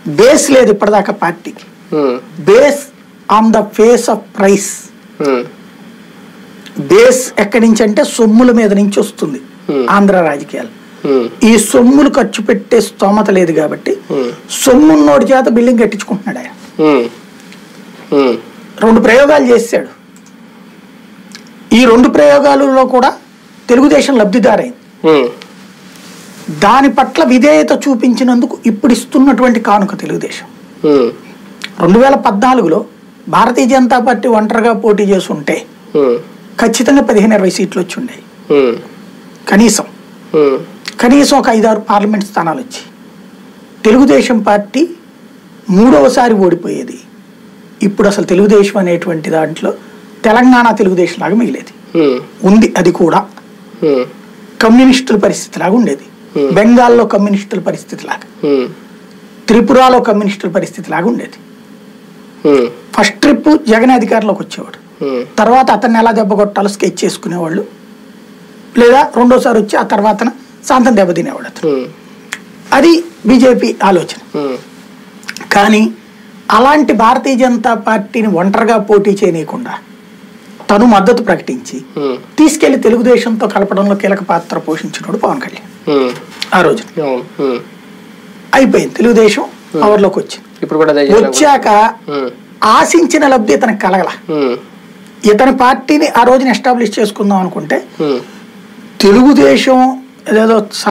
Base లేదు ఇప్పటిదాకా పార్టీకి um, base on the face of price um, base ఎక్కడి నుంచి అంటే సొమ్ముల మీద నుంచి వస్తుంది Hmm. ఆంధ్ర రాజకీయాలు ఉమ్, ఈ సొమ్ములు ఖర్చు పెట్టే స్తోమత లేదు కాబట్టి ఉమ్, సొమ్మున్నోడి చేత బిల్డింగ్ కట్టించుకుంటున్నాడు ఆయన ఉమ్, ఉమ్, రెండు ప్రయోగాలు చేశాడు ఈ రెండు ప్రయోగాలలో కూడా తెలుగుదేశం లబ్ధిదారైంది ఉమ్, దాని పట్ల విధేయత చూపించినందుకు ఇప్పుడు ఇస్తున్నటువంటి కానుక తెలుగుదేశం ఉమ్, రెండు వేల పద్నాలుగులో భారతీయ జనతా పార్టీ ఒంటరిగా పోటీ చేసి ఉంటే ఉమ్, ఖచ్చితంగా పదిహేను ఇరవై సీట్లు వచ్చి ఉండేవి ఉమ్, కనీసం ఉమ్, కనీసం ఒక ఐదారు పార్లమెంట్ స్థానాలు వచ్చి తెలుగుదేశం పార్టీ మూడవసారి ఓడిపోయేది ఇప్పుడు అసలు తెలుగుదేశం అనేటువంటి దాంట్లో తెలంగాణ తెలుగుదేశం లాగా మిగిలేది ఉమ్, ఉంది అది కూడా ఉమ్, కమ్యూనిస్టుల పరిస్థితి లాగా ఉండేది Hmm. బెంగాల్లో కమ్యూనిస్టుల పరిస్థితి లాగా ఉమ్, త్రిపురలో కమ్యూనిస్టుల పరిస్థితి లాగా ఉండేది ఉమ్, ఫస్ట్ ట్రిప్ జగన్ అధికారంలోకి వచ్చేవాడు ఉమ్, తర్వాత అతన్ని ఎలా దెబ్బ కొట్టాలో స్కెచ్ చేసుకునేవాళ్ళు లేదా రెండోసారి వచ్చి ఆ తర్వాత శాంతం దెబ్బతినేవాడు అతను ఉమ్, అది బీజేపీ ఆలోచన ఉమ్, కానీ అలాంటి భారతీయ జనతా పార్టీని ఒంటరిగా పోటీ చేయనీయకుండా తను మద్దతు ప్రకటించి ఉమ్, తీసుకెళ్లి తెలుగుదేశంతో కలపడంలో కీలక పాత్ర పోషించినోడు పవన్ కళ్యాణ్ ఉమ్, ఆ రోజు అవును ఉమ్. అయిపోయింది తెలుగుదేశం పవర్లోకి వచ్చింది ఇప్పుడు కూడా అదే చేయాలనుకుంటున్నా. వచ్చాక ఉమ్, ఆశించిన లబ్ధి ఇతనికి కలగల ఉమ్, ఇతని పార్టీని ఆ రోజున ఎస్టాబ్లిష్ చేసుకుందాం అనుకుంటే ఉమ్, తెలుగుదేశం ఏదేదో